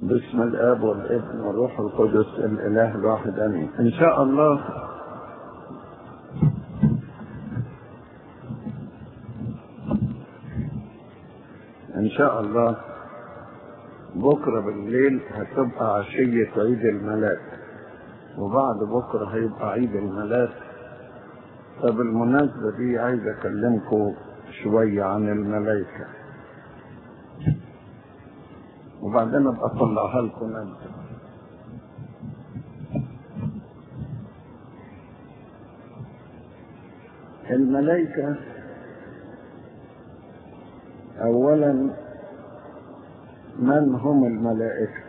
باسم الاب والابن والروح القدس الاله الواحد امين ان شاء الله ان شاء الله بكره بالليل هتبقى عشيه عيد الملاك وبعد بكره هيبقى عيد الملاك فبالمناسبه دي عايز اكلمكم شويه عن الملائكه وبعدين ابقى اطلعها لكم انت الملائكة أولا من هم الملائكة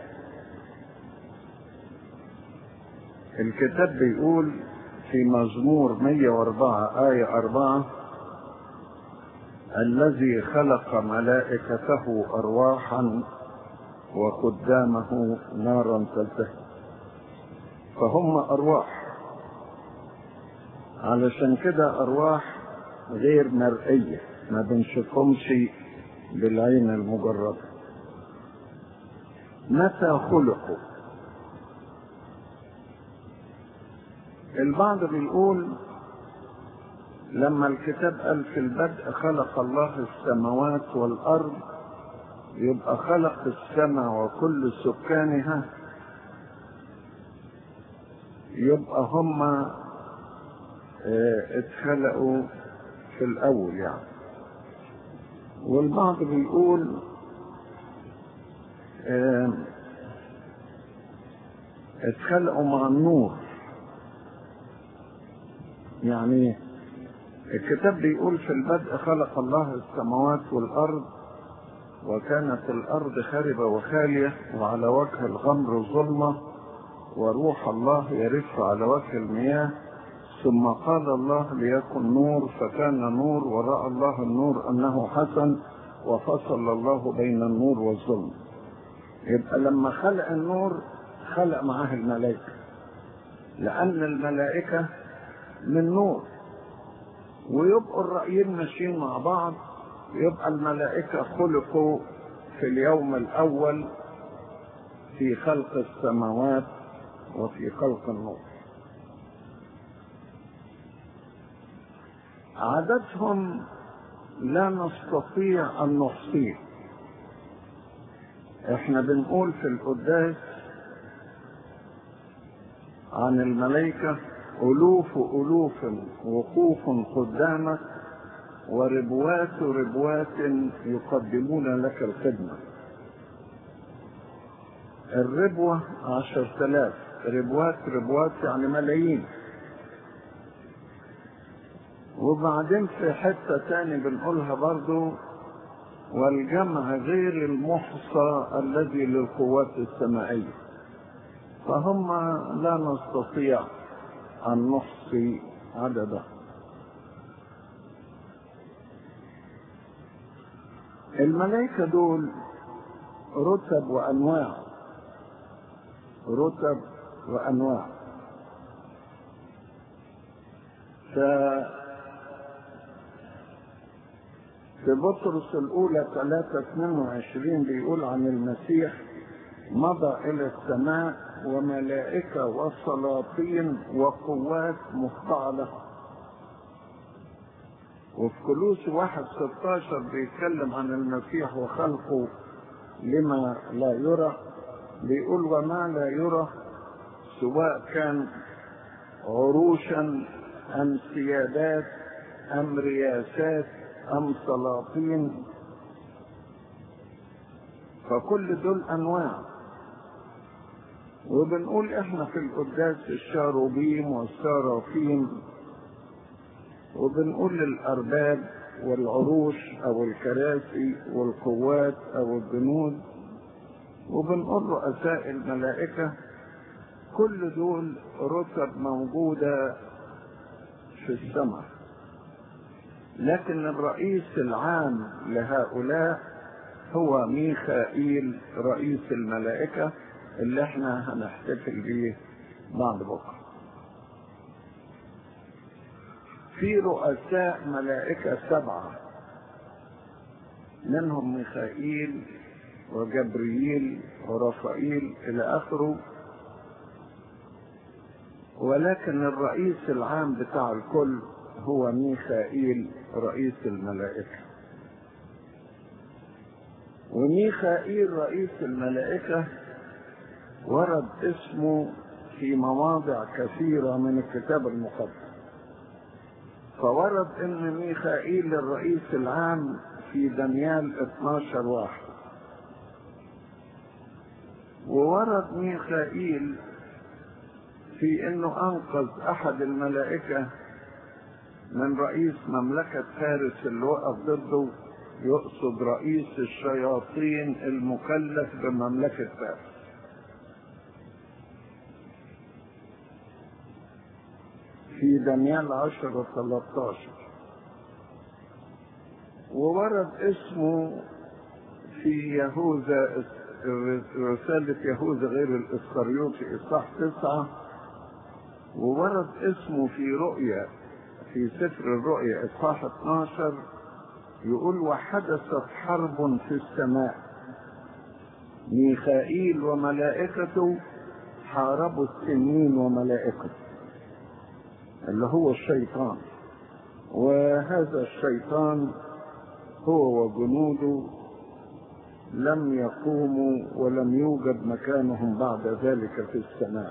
الكتاب بيقول في مزمور 104 آية 4 الذي خلق ملائكته أرواحا وقدامه نارا تلتهب فهم أرواح علشان كده أرواح غير مرئية ما بنشوفهمش بالعين المجردة متى خلقوا البعض بيقول لما الكتاب قال في البدء خلق الله السماوات والأرض يبقى خلق السماء وكل سكانها يبقى هم اه اتخلقوا في الأول يعني والبعض بيقول اه اتخلقوا مع النور يعني الكتاب بيقول في البدء خلق الله السماوات والأرض وكانت الأرض خاربة وخالية وعلى وجه الغمر ظلمة وروح الله يرف على وجه المياه ثم قال الله ليكن نور فكان نور ورأى الله النور أنه حسن وفصل الله بين النور والظلم يبقى لما خلق النور خلق معاه الملائكة لأن الملائكة من نور ويبقوا الرأيين ماشيين مع بعض يبقى الملائكة خلقوا في اليوم الأول في خلق السماوات وفي خلق النور عددهم لا نستطيع أن نحصيه احنا بنقول في القداس عن الملائكة ألوف ألوف وقوف قدامك وربوات ربوات يقدمون لك الخدمة الربوة عشر تلاف ربوات ربوات يعني ملايين وبعدين في حتة تاني بنقولها برضو والجمع غير المحصى الذي للقوات السمائية فهم لا نستطيع أن نحصي عددهم الملائكة دول رتب وأنواع رتب وأنواع ف في بطرس الأولى 3 22 بيقول عن المسيح مضى إلى السماء وملائكة وسلاطين وقوات مخضعة له وفي كلوس واحد 16 بيتكلم عن المسيح وخلقه لما لا يرى بيقول وما لا يرى سواء كان عروشا أم سيادات أم رياسات أم سلاطين فكل دول أنواع وبنقول احنا في القداس الشاروبيم والسرافيم وبنقول للأرباب والعروش أو الكراسي والقوات أو الجنود وبنقول رؤساء الملائكة كل دول رتب موجودة في السماء لكن الرئيس العام لهؤلاء هو ميخائيل رئيس الملائكة اللي احنا هنحتفل بيه بعد بكره في رؤساء ملائكة سبعة منهم ميخائيل وجبريل ورفائيل إلى آخره ولكن الرئيس العام بتاع الكل هو ميخائيل رئيس الملائكة وميخائيل رئيس الملائكة ورد اسمه في مواضع كثيرة من الكتاب المقدس فورد ان ميخائيل الرئيس العام في دانيال 12 واحد وورد ميخائيل في انه انقذ احد الملائكة من رئيس مملكة فارس اللي وقف ضده يقصد رئيس الشياطين المكلف بمملكة فارس في دانيال عشر وثلاثة وورد اسمه في يهوذا رسالة يهوذا غير الإسخريوطي إصحاح تسعة وورد اسمه في رؤيا في سفر الرؤيا إصحاح 12 يقول وحدثت حرب في السماء ميخائيل وملائكته حاربوا السنين وملائكته اللي هو الشيطان وهذا الشيطان هو وجنوده لم يقوموا ولم يوجد مكانهم بعد ذلك في السماء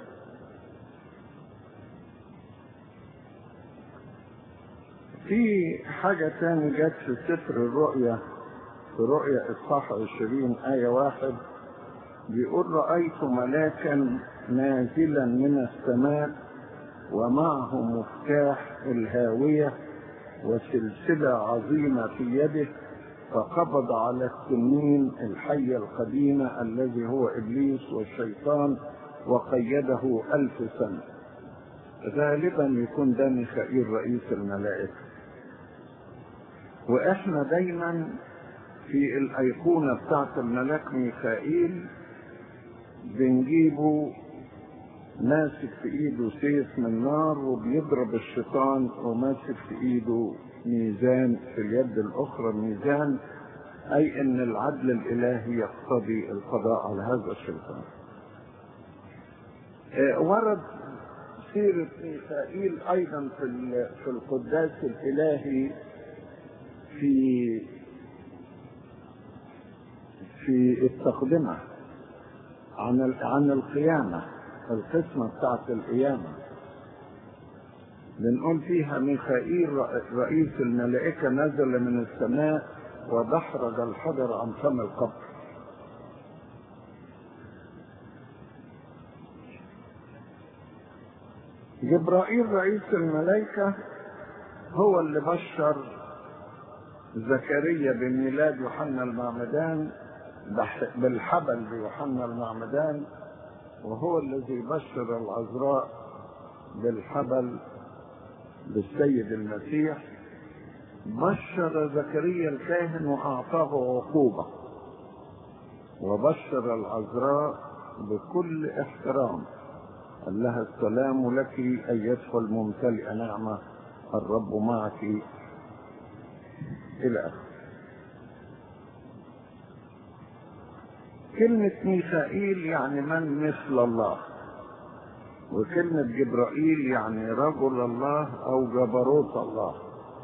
في حاجة تاني جت في سفر الرؤيا في رؤيا إصحاح عشرين آية واحد بيقول رأيت ملاكا نازلا من السماء ومعه مفتاح الهاوية وسلسلة عظيمة في يده فقبض على التنين الحية القديمة الذي هو إبليس والشيطان وقيده ألف سنة غالبا يكون ده ميخائيل رئيس الملائكة وإحنا دايما في الأيقونة بتاعت الملاك ميخائيل بنجيبه ماسك في ايده سيف من نار وبيضرب الشيطان وماسك في ايده ميزان في اليد الاخرى ميزان اي ان العدل الالهي يقتضي القضاء على هذا الشيطان ورد سيرة ميخائيل ايضا في في القداس الالهي في في التقدمة عن عن القيامة القسمة بتاعت القيامة بنقول فيها ميخائيل رئيس الملائكة نزل من السماء ودحرج الحجر عن فم القبر جبرائيل رئيس الملائكة هو اللي بشر زكريا بميلاد يوحنا المعمدان بالحبل بيوحنا المعمدان وهو الذي بشر العذراء بالحبل بالسيد المسيح بشر زكريا الكاهن واعطاه عقوبه وبشر العذراء بكل احترام قال لها السلام لك ايتها الممتلئه نعمه الرب معك الى اخره كلمة ميخائيل يعني من مثل الله وكلمة جبرائيل يعني رجل الله أو جبروت الله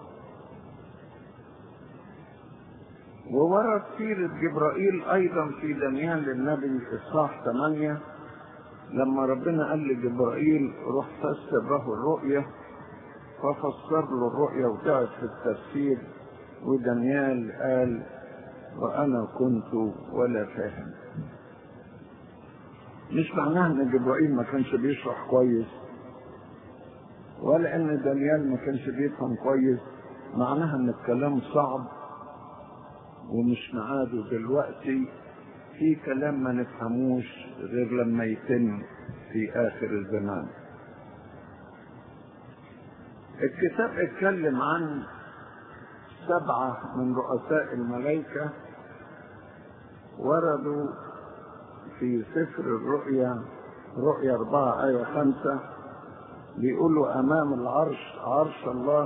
وورد سيرة جبرائيل أيضا في دانيال النبي إصحاح 8 لما ربنا قال لجبرائيل روح فسر له الرؤية ففسر له الرؤية وتعب في التفسير ودانيال قال وأنا كنت ولا فاهم مش معناها ان جبرائيل ما كانش بيشرح كويس ولا ان دانيال ما كانش بيفهم كويس معناها ان الكلام صعب ومش معاده دلوقتي في كلام ما نفهموش غير لما يتم في اخر الزمان الكتاب اتكلم عن سبعة من رؤساء الملائكة وردوا في سفر الرؤيا رؤيا أربعة آية خمسة بيقولوا أمام العرش عرش الله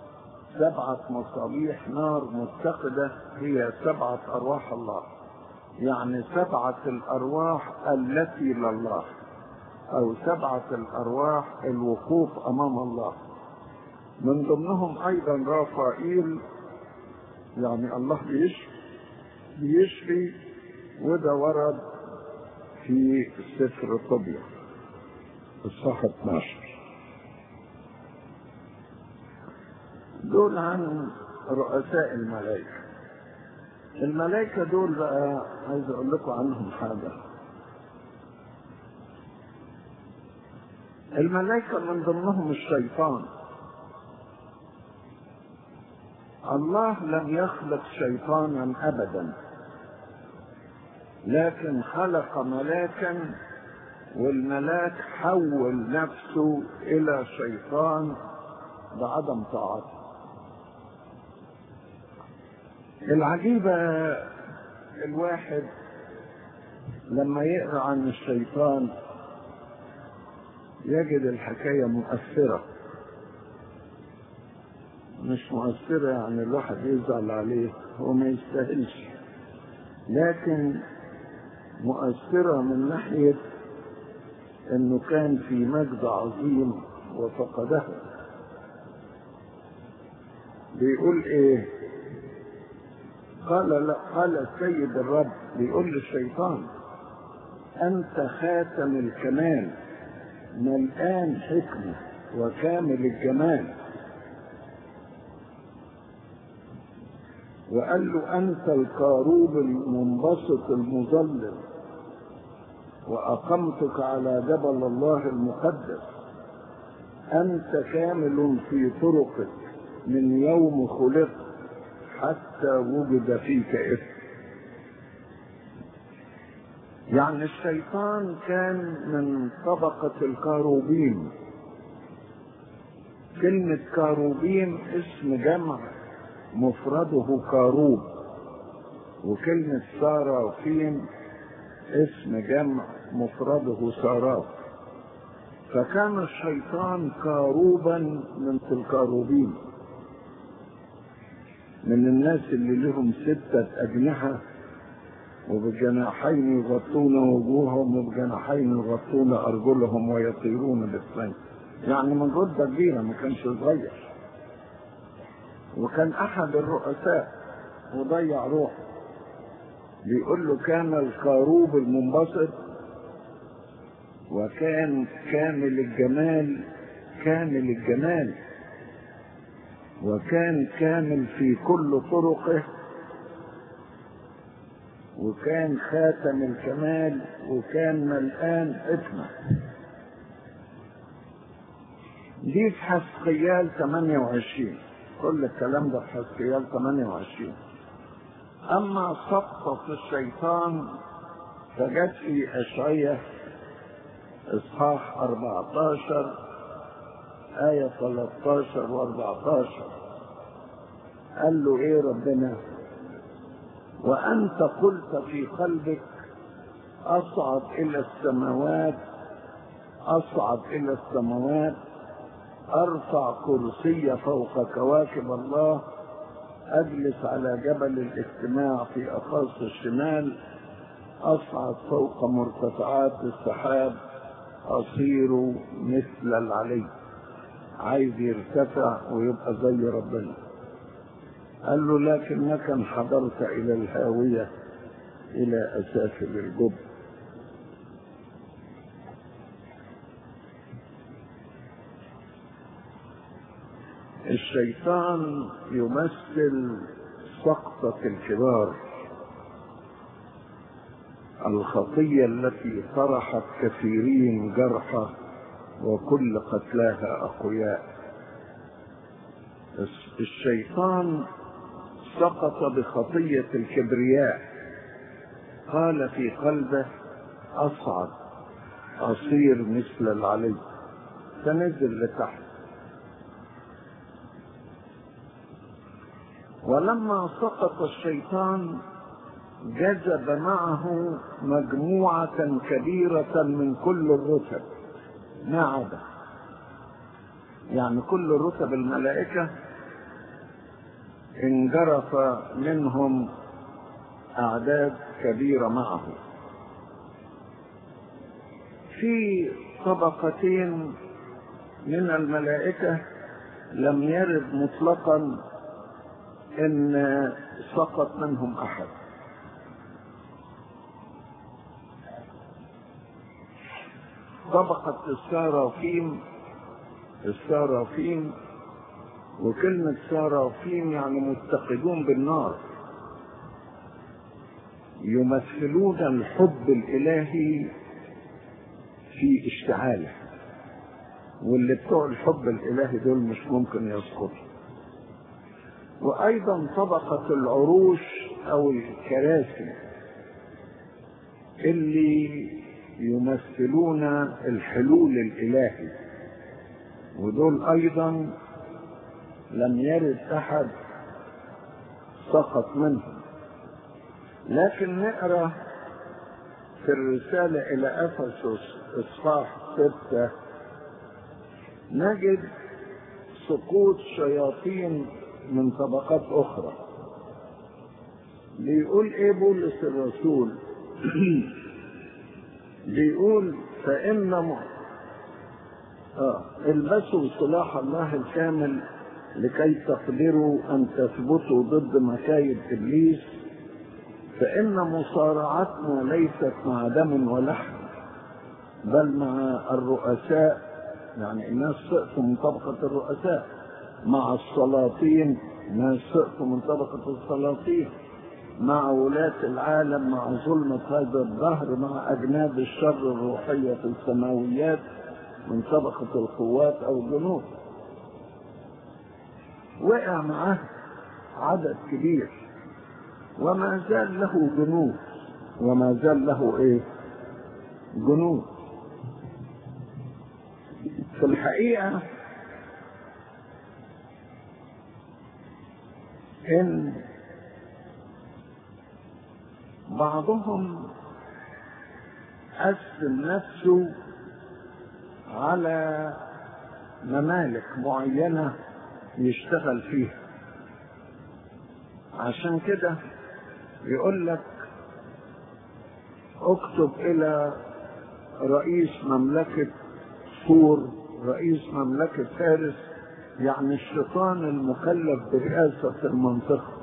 سبعة مصابيح نار متقدة هي سبعة أرواح الله يعني سبعة الأرواح التي لله أو سبعة الأرواح الوقوف أمام الله من ضمنهم أيضا رافائيل يعني الله بيشفي بيشفي وده ورد في سفر طبيعة الصحة 12 دول عن رؤساء الملائكة الملائكة دول بقى عايز أقول لكم عنهم حاجة الملائكة من ضمنهم الشيطان الله لم يخلق شيطانا أبدا لكن خلق ملاكا والملاك حول نفسه إلى شيطان بعدم طاعته العجيبة الواحد لما يقرأ عن الشيطان يجد الحكاية مؤثرة مش مؤثرة يعني الواحد يزعل عليه هو ما يستاهلش لكن مؤثرة من ناحية انه كان في مجد عظيم وفقده بيقول ايه قال لا قال السيد الرب بيقول للشيطان انت خاتم الكمال ملآن حكمة وكامل الجمال وقال له أنت الكاروب المنبسط المظلل وأقمتك على جبل الله المقدس أنت كامل في طرقك من يوم خلقت حتى وجد فيك إثم يعني الشيطان كان من طبقة الكاروبين كلمة كاروبين اسم جمع مفرده كاروب وكلمة سارافين اسم جمع مفرده سارات فكان الشيطان كاروبا من الكاروبين من الناس اللي لهم ستة أجنحة وبجناحين يغطون وجوههم وبجناحين يغطون أرجلهم ويطيرون بالسيف يعني من رتبة كبيرة ما كانش صغير وكان أحد الرؤساء وضيع روحه بيقول له كان الكاروب المنبسط وكان كامل الجمال كامل الجمال وكان كامل في كل طرقه وكان خاتم الكمال وكان ملآن حكمة دي في حسقيال 28 كل الكلام ده في حسقيال 28 أما سقطة الشيطان فجت في أشعية إصحاح 14 آية 13 و 14 قال له إيه ربنا وأنت قلت في قلبك أصعد إلى السماوات أصعد إلى السماوات أرفع كرسي فوق كواكب الله أجلس على جبل الاجتماع في أقاصي الشمال أصعد فوق مرتفعات السحاب أصير مثل العلي عايز يرتفع ويبقى زي ربنا قال له لكنك انحدرت إلى الهاوية إلى أسافل الجب الشيطان يمثل سقطة الكبار الخطية التي طرحت كثيرين جرحى وكل قتلاها أقوياء الشيطان سقط بخطية الكبرياء قال في قلبه أصعد أصير مثل العلي فنزل لتحت ولما سقط الشيطان جذب معه مجموعة كبيرة من كل الرتب ما عدا يعني كل رتب الملائكة انجرف منهم أعداد كبيرة معه في طبقتين من الملائكة لم يرد مطلقا ان سقط منهم احد طبقة السارافيم السارافيم وكلمة سارافيم يعني متقدون بالنار يمثلون الحب الإلهي في اشتعاله واللي بتوع الحب الإلهي دول مش ممكن يسقطوا وأيضا طبقة العروش أو الكراسي اللي يمثلون الحلول الإلهي ودول أيضا لم يرد أحد سقط منهم لكن نقرأ في الرسالة إلى أفسس إصحاح ستة نجد سقوط شياطين من طبقات أخرى بيقول إيه بولس الرسول بيقول فإن م... آه البسوا سلاح الله الكامل لكي تقدروا أن تثبتوا ضد مكايد إبليس فإن مصارعتنا ليست مع دم ولحم بل مع الرؤساء يعني الناس سقطوا من طبقة الرؤساء مع السلاطين ناس سقطوا من طبقة السلاطين مع ولاة العالم مع ظلمة هذا الظهر مع أجناد الشر الروحية في السماويات من طبقة القوات أو الجنود وقع معاه عدد كبير وما زال له جنود وما زال له ايه جنود في الحقيقة ان بعضهم قسم نفسه على ممالك معينة يشتغل فيها عشان كده يقول لك اكتب الى رئيس مملكة سور رئيس مملكة فارس يعني الشيطان المكلف برئاسة المنطقة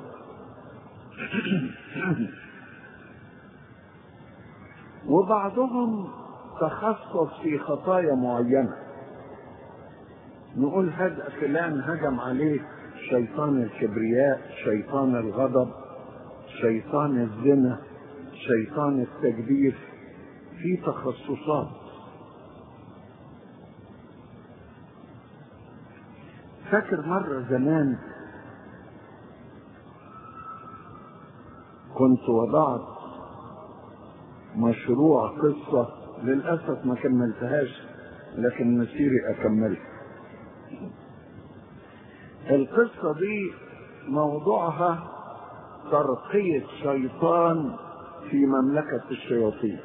وبعضهم تخصص في خطايا معينة نقول هذا فلان هجم عليه شيطان الكبرياء شيطان الغضب شيطان الزنا شيطان التكبير في تخصصات فاكر مرة زمان كنت وضعت مشروع قصة للأسف ما كملتهاش لكن مسيري أكملها القصة دي موضوعها ترقية شيطان في مملكة الشياطين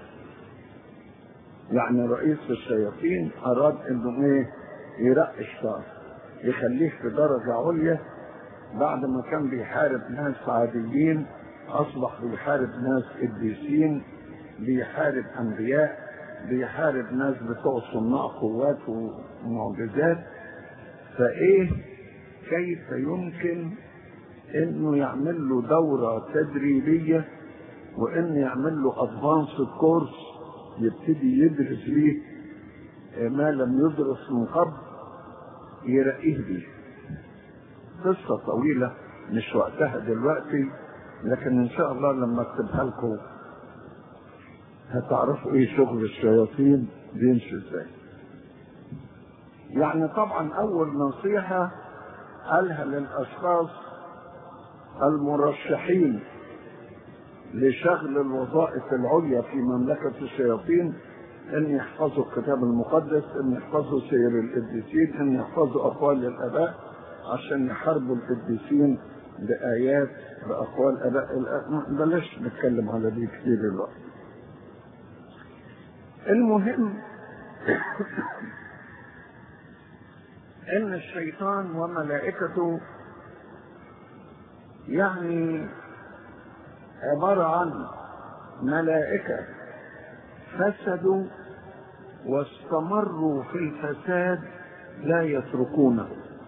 يعني رئيس الشياطين أراد إنه إيه يرقي الشيطان يخليه في درجة عليا بعد ما كان بيحارب ناس عاديين أصبح بيحارب ناس قديسين بيحارب أنبياء بيحارب ناس بتوع صناع قوات ومعجزات فإيه كيف يمكن انه يعمل له دورة تدريبية وانه يعمل له ادفانس كورس يبتدي يدرس بيه ما لم يدرس من قبل يرقيه بيه قصة طويلة مش وقتها دلوقتي لكن ان شاء الله لما اكتبها لكم هتعرفوا ايه شغل الشياطين بيمشي ازاي يعني طبعا اول نصيحة قالها للاشخاص المرشحين لشغل الوظائف العليا في مملكة الشياطين ان يحفظوا الكتاب المقدس ان يحفظوا سير القديسين ان يحفظوا اقوال الاباء عشان يحاربوا القديسين بايات باقوال اباء بلاش نتكلم على دي كتير دلوقتي المهم ان الشيطان وملائكته يعني عبارة عن ملائكة فسدوا واستمروا في الفساد لا يتركونه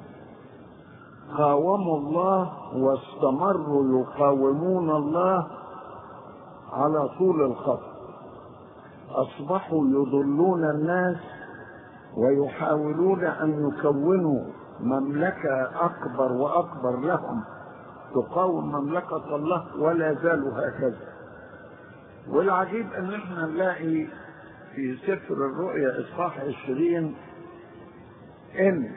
قاوموا الله واستمروا يقاومون الله على طول الخط اصبحوا يضلون الناس ويحاولون ان يكونوا مملكه اكبر واكبر لهم تقاوم مملكه الله ولا زالوا هكذا والعجيب ان احنا نلاقي في سفر الرؤيا اصحاح عشرين ان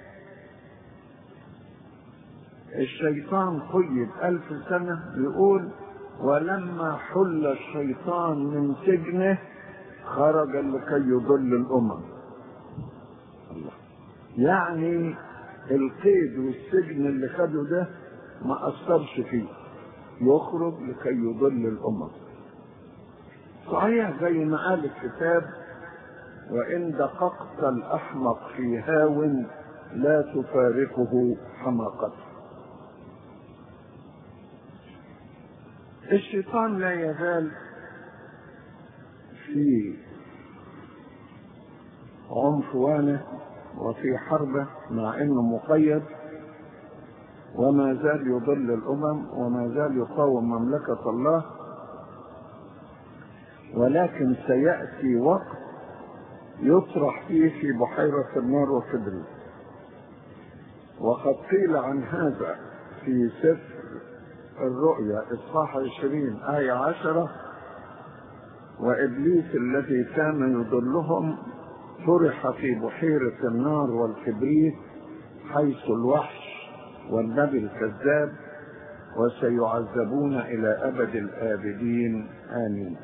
الشيطان قيد ألف سنة يقول ولما حل الشيطان من سجنه خرج لكي يضل الأمم الله. يعني القيد والسجن اللي خده ده ما أثرش فيه يخرج لكي يضل الأمم صحيح زي ما قال الكتاب وإن دققت الأحمق في هاو لا تفارقه حماقته الشيطان لا يزال في عنفوانه وفي حربه مع انه مقيد وما زال يضل الامم وما زال يقاوم مملكه الله ولكن سياتي وقت يطرح فيه في بحيره النار وكبريت وقد قيل عن هذا في سفر الرؤيا إصحاح عشرين آية عشرة وإبليس الذي كان يضلهم طرح في بحيرة النار والكبريت حيث الوحش والنبي الكذاب وسيعذبون إلى أبد الآبدين آمين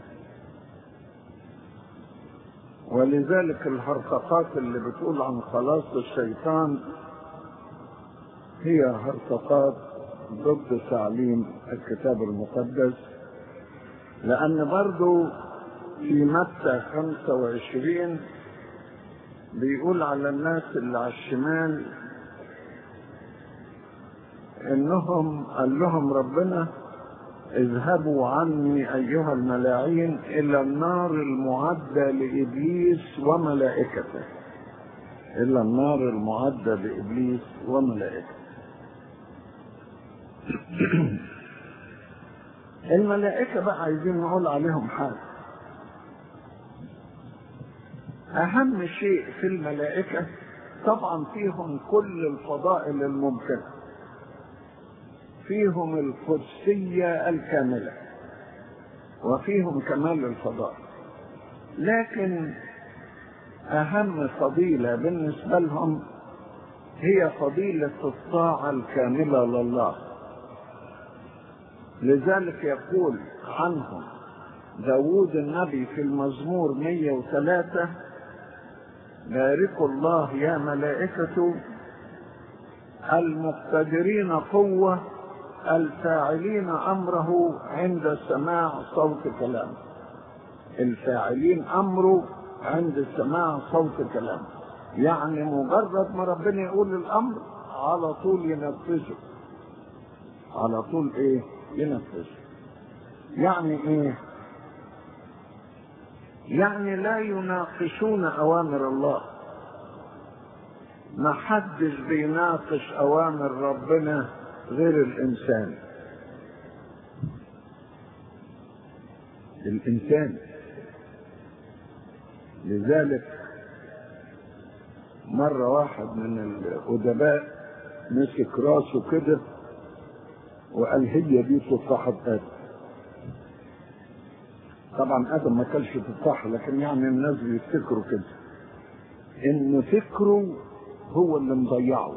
ولذلك الهرطقات اللي بتقول عن خلاص الشيطان هي هرطقات ضد تعليم الكتاب المقدس لأن برضو في متى 25 بيقول على الناس اللي على الشمال انهم قال لهم ربنا اذهبوا عني ايها الملاعين الى النار المعدة لابليس وملائكته الى النار المعدة لابليس وملائكته الملائكة بقى عايزين نقول عليهم حاجة أهم شيء في الملائكة طبعا فيهم كل الفضائل الممكنة فيهم القدسية الكاملة وفيهم كمال الفضائل لكن أهم فضيلة بالنسبة لهم هي فضيلة الطاعة الكاملة لله لذلك يقول عنهم داود النبي في المزمور 103 باركوا الله يا ملائكة المقتدرين قوة الفاعلين أمره عند سماع صوت كلامه الفاعلين أمره عند سماع صوت كلامه يعني مجرد ما ربنا يقول الأمر على طول ينفذه على طول ايه ينفذ يعني ايه يعني لا يناقشون اوامر الله ما حدش بيناقش اوامر ربنا غير الانسان الانسان لذلك مرة واحد من الأدباء مسك راسه كده وقال هي دي تفاحة آدم طبعا آدم ما كانش تفاح لكن يعني الناس بيفتكروا كده إن فكره هو اللي مضيعه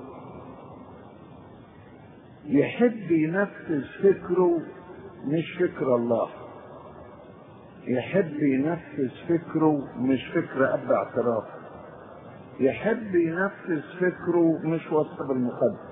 يحب ينفذ فكره مش فكر الله يحب ينفذ فكره مش فكر أب اعتراف يحب ينفذ فكره مش وصف بالمقدس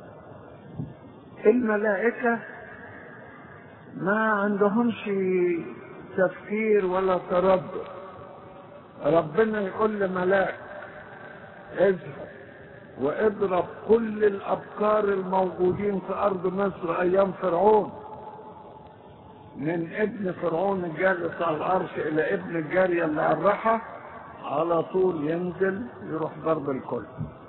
الملائكة ما عندهمش تفكير ولا تردد ربنا يقول لملاك اذهب واضرب كل الابكار الموجودين في ارض مصر ايام فرعون من ابن فرعون الجالس على العرش الى ابن الجارية اللي على الرحى على طول ينزل يروح ضرب الكل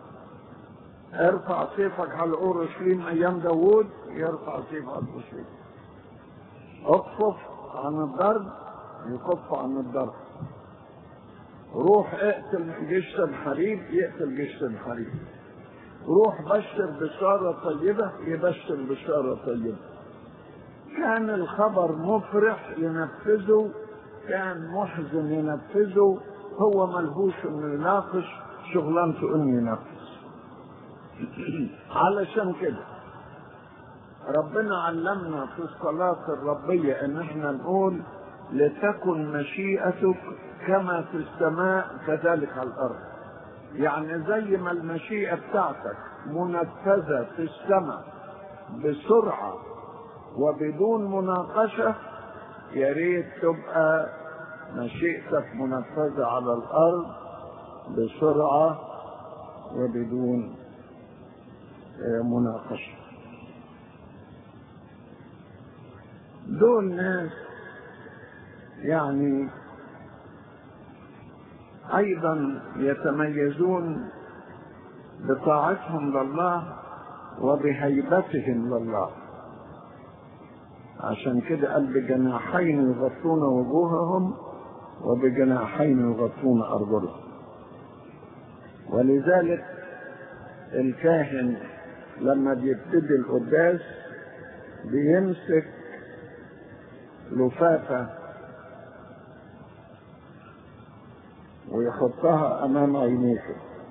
ارفع سيفك على اورشليم ايام داوود يرفع سيف على اورشليم اكفف عن الضرب يكف عن الضرب روح اقتل جيش الحريب يقتل جيش الحريب روح بشر بشارة طيبة يبشر بشارة طيبة كان الخبر مفرح ينفذه كان محزن ينفذه هو ملهوش انه يناقش شغلانته انه ينفذ علشان كده ربنا علمنا في الصلاة الربية ان احنا نقول لتكن مشيئتك كما في السماء كذلك على الارض يعني زي ما المشيئة بتاعتك منفذة في السماء بسرعة وبدون مناقشة يا ريت تبقى مشيئتك منفذة على الأرض بسرعة وبدون مناقشة دول ناس يعني أيضا يتميزون بطاعتهم لله وبهيبتهم لله عشان كده قال بجناحين يغطون وجوههم وبجناحين يغطون أرجلهم ولذلك الكاهن لما بيبتدي القداس بيمسك لفافة ويحطها أمام عينيه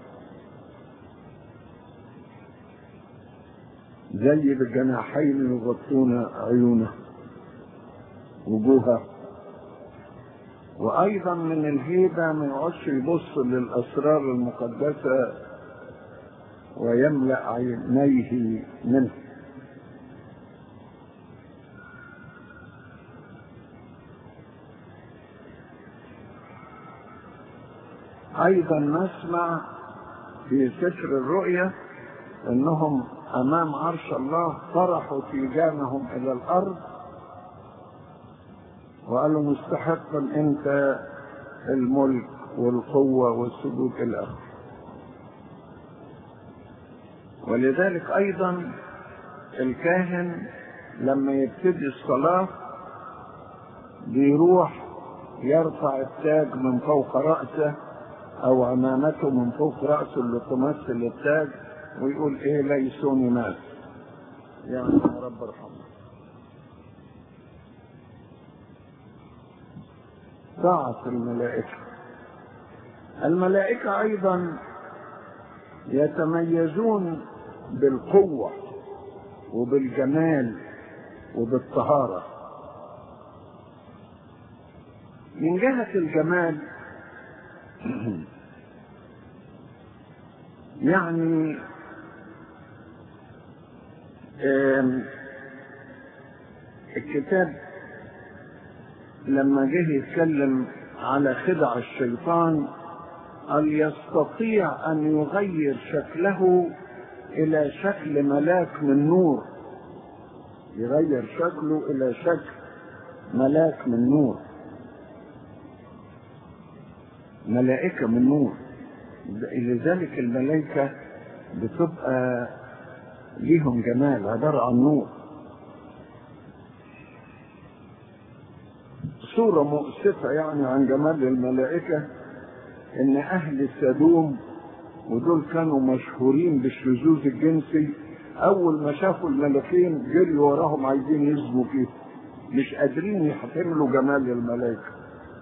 زي بالجناحين يغطون عيونه وجوهه وأيضا من الهيبة ما يقعدش يبص للأسرار المقدسة ويملأ عينيه منه أيضا نسمع في سفر الرؤيا أنهم أمام عرش الله طرحوا تيجانهم إلى الأرض وقالوا مستحقا أنت الملك والقوة والسجود إلى آخره ولذلك أيضا الكاهن لما يبتدي الصلاة بيروح يرفع التاج من فوق رأسه أو عمامته من فوق رأسه اللي تمثل التاج ويقول إيه ليسوني مات يعني يا رب ارحمه طاعة الملائكة الملائكة أيضا يتميزون بالقوة وبالجمال وبالطهارة من جهة الجمال يعني الكتاب لما جه يتكلم على خدع الشيطان قال يستطيع ان يغير شكله الى شكل ملاك من نور يغير شكله الى شكل ملاك من نور ملائكة من نور لذلك الملائكة بتبقى ليهم جمال عبارة عن نور صورة مؤسفة يعني عن جمال الملائكة ان اهل سدوم ودول كانوا مشهورين بالشذوذ الجنسي اول ما شافوا الملكين جريوا وراهم عايزين يزنوا فيه مش قادرين يحتملوا جمال الملائكة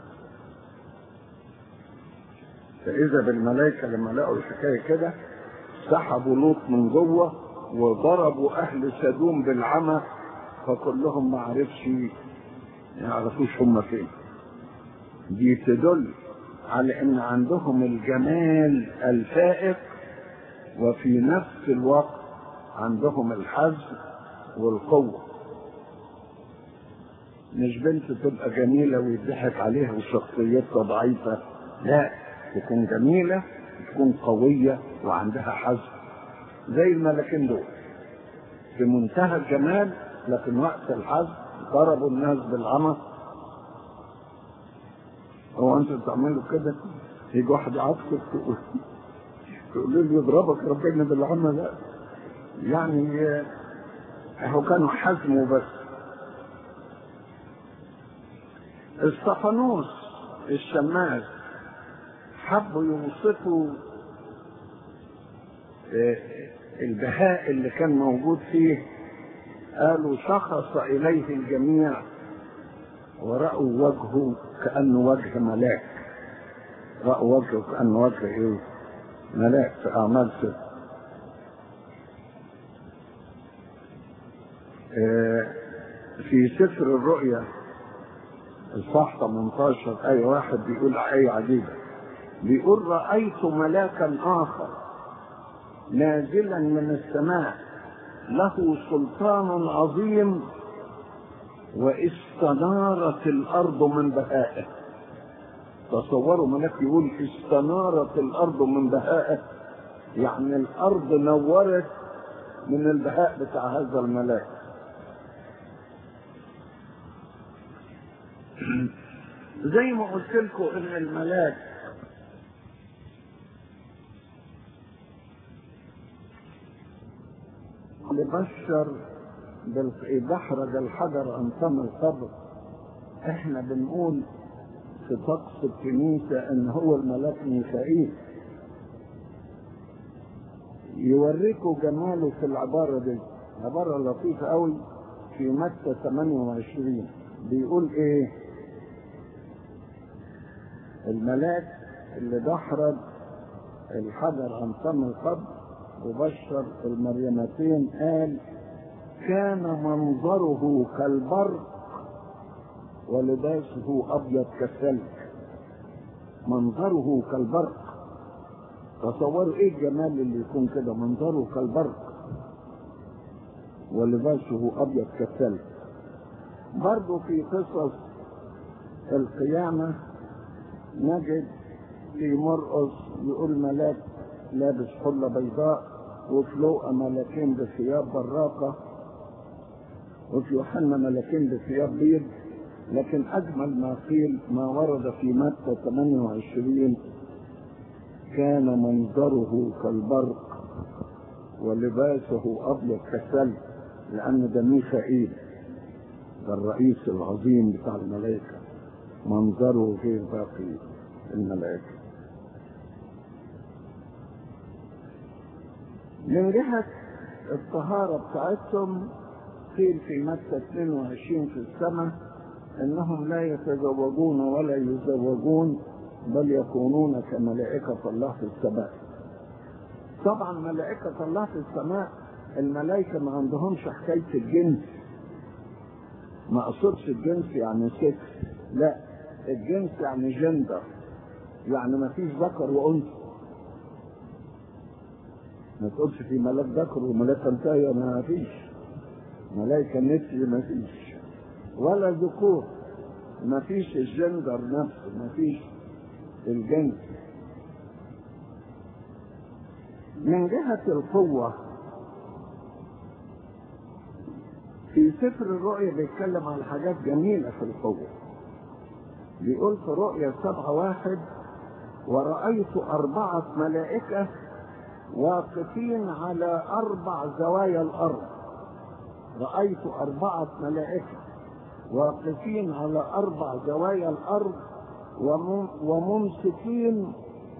فاذا بالملائكة لما لقوا الحكاية كده سحبوا لوط من جوه وضربوا اهل سدوم بالعمى فكلهم ما عرفش يعرفوش هم فين دي تدل على ان عندهم الجمال الفائق وفي نفس الوقت عندهم الحزم والقوة مش بنت تبقى جميلة ويضحك عليها وشخصيتها ضعيفة لا تكون جميلة تكون قوية وعندها حزم زي الملكين دول في منتهى الجمال لكن وقت الحزم ضربوا الناس بالعمى هو انتوا بتعملوا كده يجي واحد يعطفك تقول تقول له يضربك ربنا بالعمى لا يعني هو كانوا حزموا بس استفانوس الشماس حبوا يوصفوا البهاء اللي كان موجود فيه قالوا شخص إليه الجميع ورأوا وجهه كأنه وجه ملاك رأوا وجهه كأنه وجه إيه ملاك في أعمال ست في سفر الرؤيا الصح 18 أي واحد بيقول آية عجيبة بيقول رأيت ملاكا آخر نازلا من السماء له سلطان عظيم واستنارت الارض من بهائه تصوروا ملاك يقول استنارت الارض من بهائه يعني الارض نورت من البهاء بتاع هذا الملاك زي ما قلت لكم ان الملاك لبشر دحرج الحجر عن فم القبر احنا بنقول في طقس الكنيسة ان هو الملاك ميخائيل يوريكوا جماله في العبارة دي عبارة لطيفة قوي في متى 28 بيقول ايه الملاك اللي دحرج الحجر عن فم القبر وبشر المريمتين قال كان منظره كالبرق ولباسه ابيض كالثلج منظره كالبرق تصوروا ايه الجمال اللي يكون كده منظره كالبرق ولباسه ابيض كالثلج برضه في قصص القيامه نجد في مرقص يقول ملاك لابس حله بيضاء وفي لوقا ملكين بثياب براقه وفي يوحنا ملكين بثياب بيض لكن اجمل ما قيل ما ورد في متى 28 كان منظره كالبرق ولباسه ابيض كالثلج لان ده ميخائيل ده الرئيس العظيم بتاع الملائكه منظره غير باقي الملائكه من جهة الطهارة بتاعتهم قيل في متى 22 في السماء انهم لا يتزوجون ولا يزوجون بل يكونون كملائكة الله في السماء طبعا ملائكة الله في السماء الملائكة ما عندهمش حكاية الجنس ما اقصدش الجنس يعني سكس لا الجنس يعني جندر يعني ما فيش ذكر وانثى ما تقولش في ملاك ذكر وملاك انثى ما فيش ملائكة نسي ما فيش ولا ذكور ما فيش الجندر نفسه ما فيش الجنس من جهة القوة في سفر الرؤيا بيتكلم عن حاجات جميلة في القوة بيقول في رؤيا سبعة واحد ورأيت أربعة ملائكة واقفين على أربع زوايا الأرض رأيت أربعة ملائكة واقفين على أربع زوايا الأرض وممسكين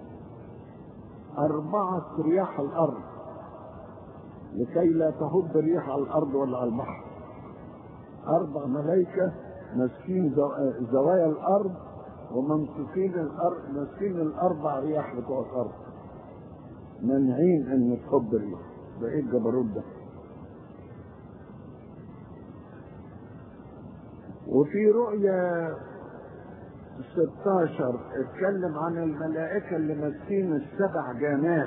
أربعة رياح الأرض لكي لا تهب ريح على الأرض ولا على البحر أربع ملائكة ماسكين زوايا الأرض وممسكين الأرض ماسكين الأربع رياح بتوع الأرض مانعين ان تحب الريح ده ايه الجبروت ده وفي رؤيا 16 اتكلم عن الملائكة اللي ماسكين السبع جامات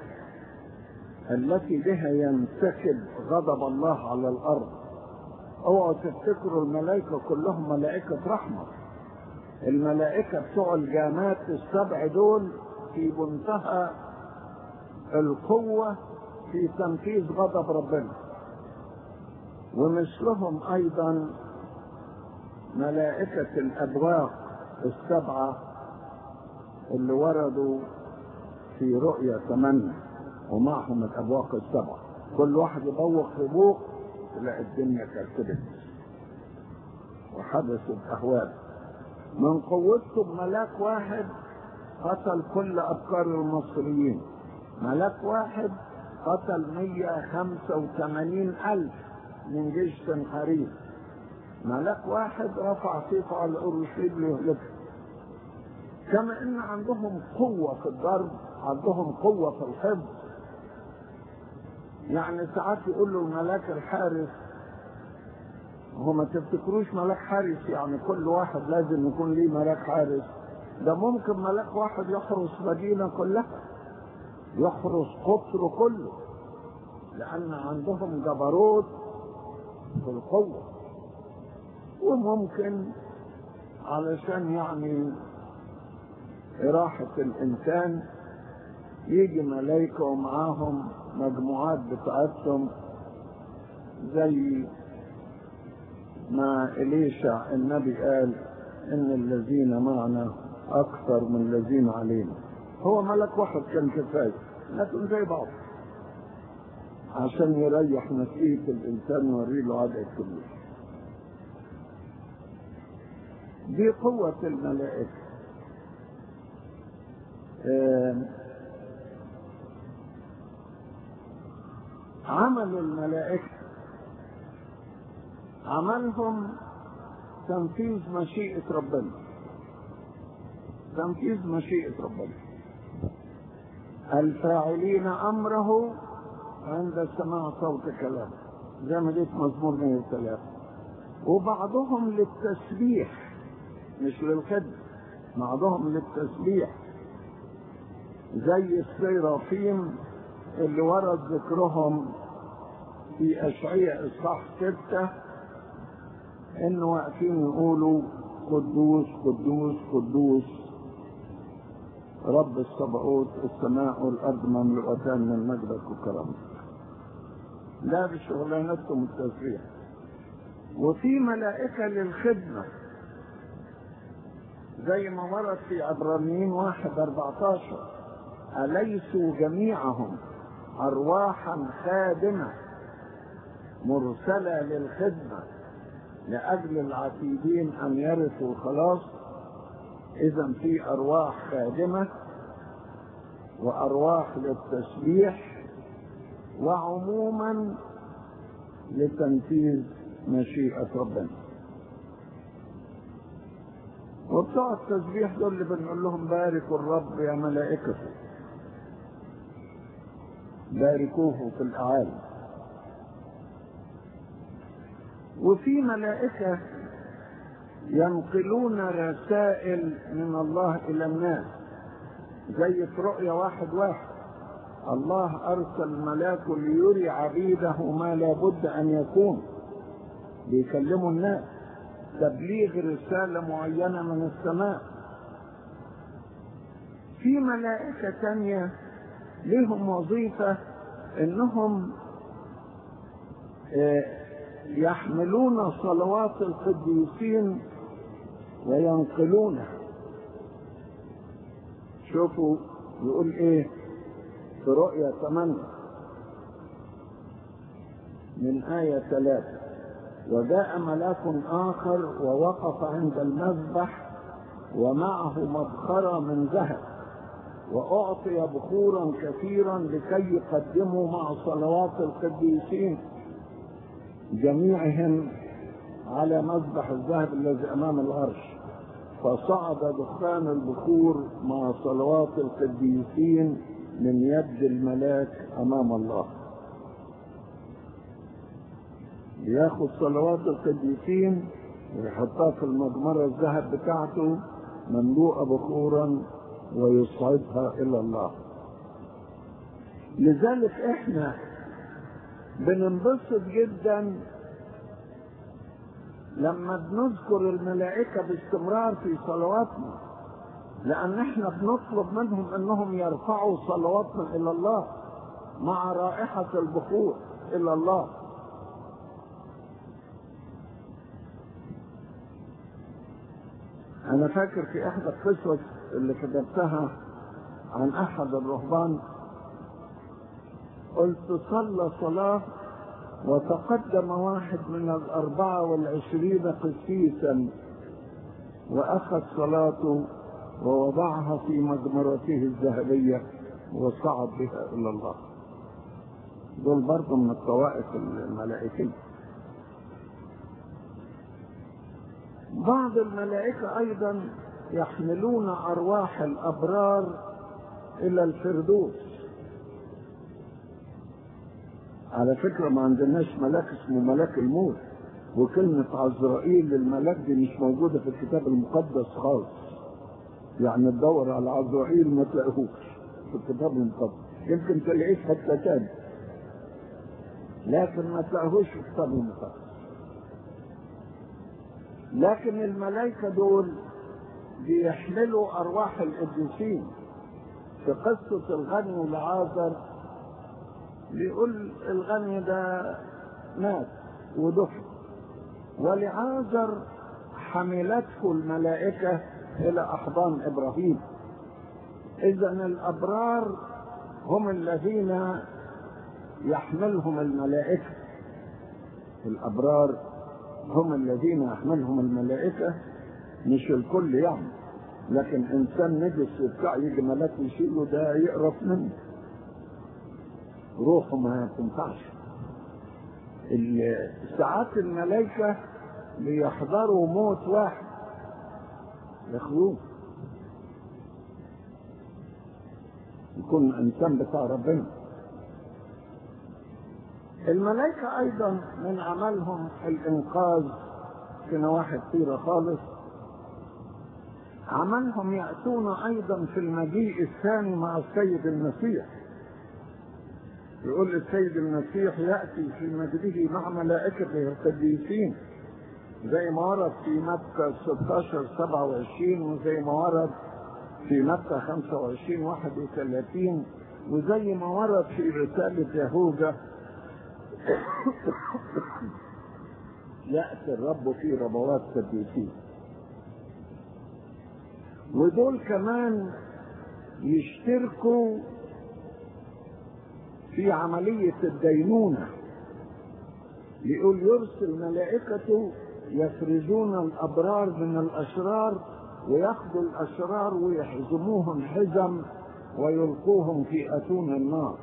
التي بها ينسكب غضب الله على الأرض اوعوا تفتكروا الملائكة كلهم ملائكة رحمة الملائكة بتوع الجامات السبع دول في منتهى القوة في تنفيذ غضب ربنا ومثلهم أيضا ملائكة الأبواق السبعة اللي وردوا في رؤية ثمانية ومعهم الأبواق السبعة كل واحد يبوق في بوق تلاقي الدنيا كركبت وحدثت أهوال من قوتهم ملاك واحد قتل كل أبكار المصريين ملاك واحد قتل 185 ألف من جيش سنحريب ملاك واحد رفع سيفه على أورشليم ليهلكه كما ان عندهم قوة في الضرب عندهم قوة في الحفظ يعني ساعات يقول له الملاك الحارس هو ما تفتكروش ملاك حارس يعني كل واحد لازم يكون ليه ملاك حارس ده ممكن ملاك واحد يحرس مدينة كلها يحرس قطر كله لأن عندهم جبروت في القوة وممكن علشان يعني راحة الإنسان يجي ملايكة ومعاهم مجموعات بتاعتهم زي ما إليشع النبي قال إن الذين معنا أكثر من الذين علينا هو ملك واحد كان كفاية لكن زي بعض عشان يريح نفسية الإنسان ويوري له عدد كبير دي قوة الملائكة عمل الملائكة عملهم تنفيذ مشيئة ربنا تنفيذ مشيئة ربنا الفاعلين أمره عند سماع صوت كلامه زي ما جيت مزمور 103 وبعضهم للتسبيح مش للخدمة بعضهم للتسبيح زي السيرافيم اللي ورد ذكرهم في أشعية إصحاح ستة إنه واقفين يقولوا قدوس قدوس قدوس رب الصبعوت السماء والأرض مملوءتان من مجدك وكرامتك ده بشغلانتهم التسبيح وفي ملائكة للخدمة زي ما ورد في عبرانيين واحد 14 أليسوا جميعهم أرواحا خادمة مرسلة للخدمة لأجل العتيدين أن يرثوا الخلاص إذا في أرواح خادمة وأرواح للتسبيح وعموما لتنفيذ مشيئة ربنا وبتوع التسبيح دول اللي بنقول لهم باركوا الرب يا ملائكته باركوه في الأعالي وفي ملائكة ينقلون رسائل من الله إلى الناس زي في رؤيا واحد واحد الله أرسل ملاك ليري عبيده ما لابد أن يكون بيكلموا الناس تبليغ رسالة معينة من السماء في ملائكة تانية لهم وظيفة انهم يحملون صلوات القديسين وينقلونها شوفوا يقول ايه في رؤيا 8 من آية 3 وجاء ملاك آخر ووقف عند المذبح ومعه مبخرة من ذهب وأعطي بخورا كثيرا لكي يقدموا مع صلوات القديسين جميعهم على مذبح الذهب الذي أمام العرش فصعد دخان البخور مع صلوات القديسين من يد الملاك أمام الله ياخد صلوات القديسين ويحطها في المجمرة الذهب بتاعته مملوءة بخورا ويصعدها إلى الله لذلك احنا بننبسط جدا لما بنذكر الملائكة باستمرار في صلواتنا لأن احنا بنطلب منهم انهم يرفعوا صلواتنا إلى الله مع رائحة البخور إلى الله أنا فاكر في إحدى القصص اللي كتبتها عن أحد الرهبان قلت صلى صلاة وتقدم واحد من الأربعة والعشرين قسيسا وأخذ صلاته ووضعها في مجمرته الذهبية وصعد بها إلى الله دول برضه من الطوائف الملائكية بعض الملائكة أيضا يحملون أرواح الأبرار إلى الفردوس على فكرة ما عندناش ملاك اسمه ملاك الموت وكلمة عزرائيل للملاك دي مش موجودة في الكتاب المقدس خالص يعني تدور على عزرائيل ما تلاقيهوش في الكتاب المقدس يمكن تلاقيه في حتة تاني لكن ما تلاقيهوش في الكتاب المقدس لكن الملائكة دول بيحملوا أرواح القديسين في قصة الغني والعازر بيقول الغني ده مات ودفن ولعازر حملته الملائكة إلى أحضان إبراهيم إذا الأبرار هم الذين يحملهم الملائكة الأبرار هم الذين يحملهم الملائكة مش الكل يعني لكن إنسان نجس وبتاع يجي ملاك يشيله ده يقرف منه روحه ما تنفعش ساعات الملائكة بيحضروا موت واحد ياخدوه يكون انسان بتاع ربنا الملائكة ايضا من عملهم الانقاذ في نواحي كثيرة خالص عملهم يأتون ايضا في المجيء الثاني مع السيد المسيح يقول السيد المسيح يأتي في مجده مع ملائكته القديسين زي ما ورد في متى 16 27 وزي ما ورد في متى 25 31 وزي ما ورد في رسالة يهوذا يأتي الرب في ربوات قديسين ودول كمان يشتركوا في عملية الدينونة يقول يرسل ملائكته يفرزون الأبرار من الأشرار وياخذوا الأشرار ويحزموهم حزم ويلقوهم في أتون النار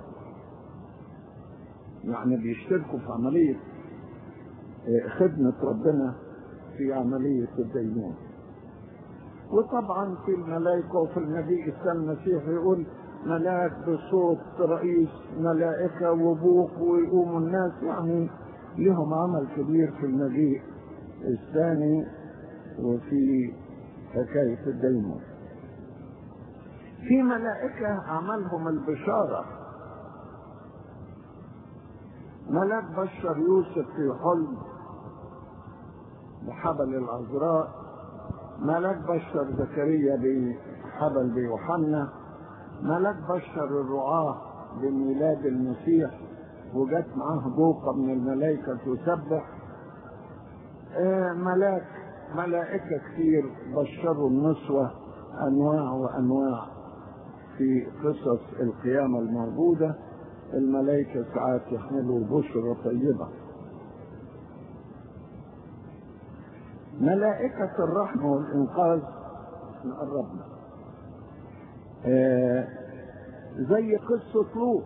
يعني بيشتركوا في عملية خدمة ربنا في عملية الدينونة وطبعا في الملائكة وفي المجيء الثاني المسيح يقول ملاك بصوت رئيس ملائكة وبوق ويقوموا الناس يعني لهم عمل كبير في المجيء الثاني وفي حكاية الديمون في ملائكة عملهم البشارة ملاك بشر يوسف في حلم بحبل العذراء ملاك بشر زكريا بحبل بيوحنا ملاك بشر الرعاة بميلاد المسيح وجت معاه بوقة من الملائكة تسبح آه ملاك ملائكة كثير بشروا النسوة أنواع وأنواع في قصص القيامة الموجودة الملائكة ساعات يحملوا بشرى طيبة ملائكة الرحمة والإنقاذ نقربنا آه زي قصة لوط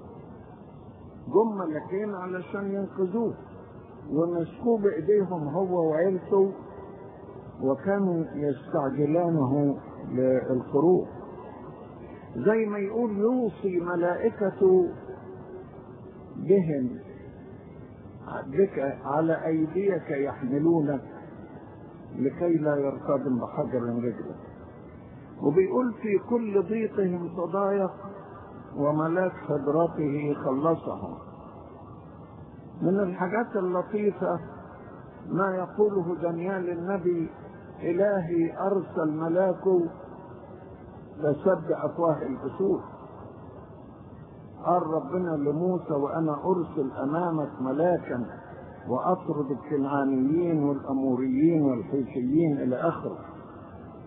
جم ملكين علشان ينقذوه ومسكوه بإيديهم هو وعيلته وكانوا يستعجلانه للخروج زي ما يقول يوصي ملائكته بهم بك على أيديك يحملونك لكي لا يرتدم بحجر رجلك وبيقول في كل ضيقهم تضايق وملاك حضرته خلصهم من الحاجات اللطيفة ما يقوله دانيال النبي إلهي أرسل ملاكه فسد أفواه الأسود قال ربنا لموسى وأنا أرسل أمامك ملاكا وأطرد الكنعانيين والأموريين والحيثيين إلى آخره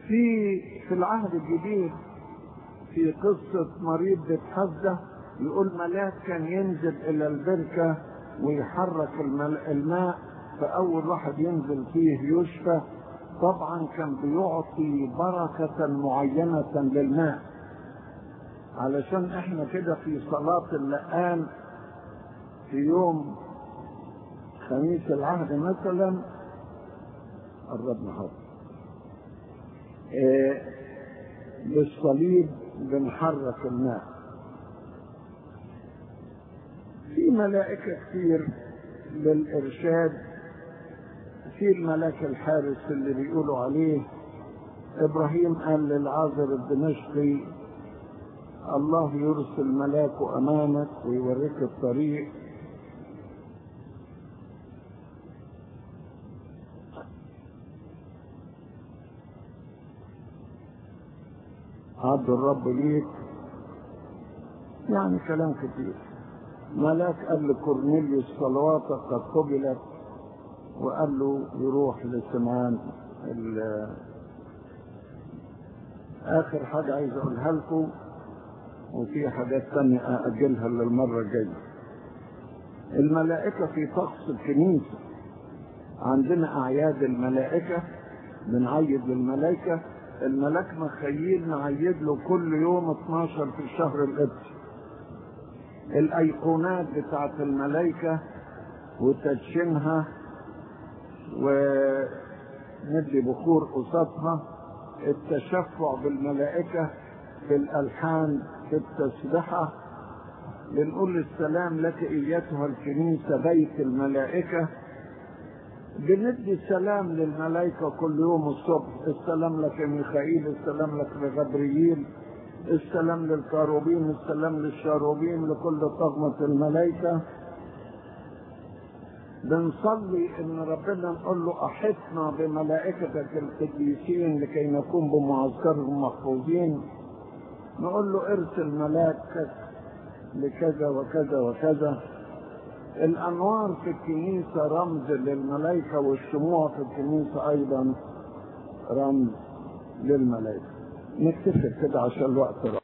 في في العهد الجديد في قصة مريض بتحزة يقول ملاك كان ينزل إلى البركة ويحرك الماء فأول واحد ينزل فيه يشفى طبعا كان بيعطي بركة معينة للماء علشان احنا كده في صلاة اللقان في يوم خميس العهد مثلا قربنا حاضر إيه بالصليب بنحرك الماء في ملائكة كتير للإرشاد في الملاك الحارس اللي بيقولوا عليه إبراهيم قال للعازر الدمشقي الله يرسل ملاكه أمامك ويوريك الطريق عبد الرب ليك يعني كلام كتير ملاك قال لكورنيليوس صلواتك قد قبلت وقال له يروح لسمعان اخر حاجة عايز اقولها لكم وفي حاجات تانية اجلها للمرة الجاية الملائكة في طقس الكنيسة عندنا اعياد الملائكة بنعيد للملائكة الملاك مخيل نعيد له كل يوم 12 في الشهر القبطي الايقونات بتاعت الملائكة وتدشينها وندي بخور قصادها التشفع بالملائكة في الألحان في التسبحة بنقول السلام لك إيتها الكنيسة بيت الملائكة بندي سلام للملائكة كل يوم الصبح السلام لك يا ميخائيل السلام لك لغبرييل السلام للكاروبين السلام للشاروبين لكل طغمة الملائكة بنصلي ان ربنا نقول له احطنا بملائكتك القديسين لكي نكون بمعسكرهم محفوظين نقول له ارسل ملاكك لكذا وكذا وكذا الانوار في الكنيسه رمز للملائكه والشموع في الكنيسه ايضا رمز للملائكه نكتفي كده عشان الوقت رأى.